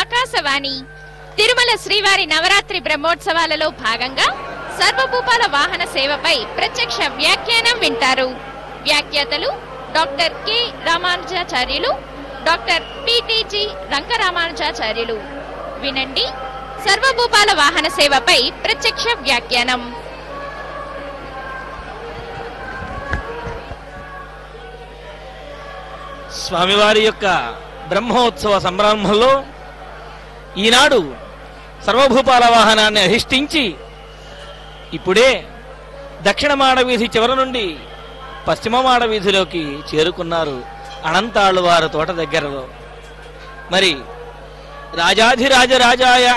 ఆకాశవాణి తిరుమల శ్రీవారి నవరాత్రి బ్రహ్మోత్సవాలలో భాగంగా సర్వభూపాల వాహన సేవపై ప్రత్యక్ష వ్యాఖ్యానం వింటారు వ్యాఖ్యాతలు doctor K Ramanujacharyulu doctor PTG Rangaramanujacharyulu వినండి సర్వభూపాల వాహన సేవపై ప్రత్యక్ష వ్యాఖ్యానం స్వామివారి యొక్క బ్రహ్మోత్సవ సంరంభంలో ఈనాడు సర్వభూపాల వాహనాన్ని అధిష్ఠించి ఇప్పుడే దక్షిణ మాడవీధి చివరి నుండి పశ్చిమ మాడవీధిలోకి చేరుకున్నారు అనంతాళ్ళు వారి తోట దగ్గరలో మరి రాజాధిరాజ రాజాయ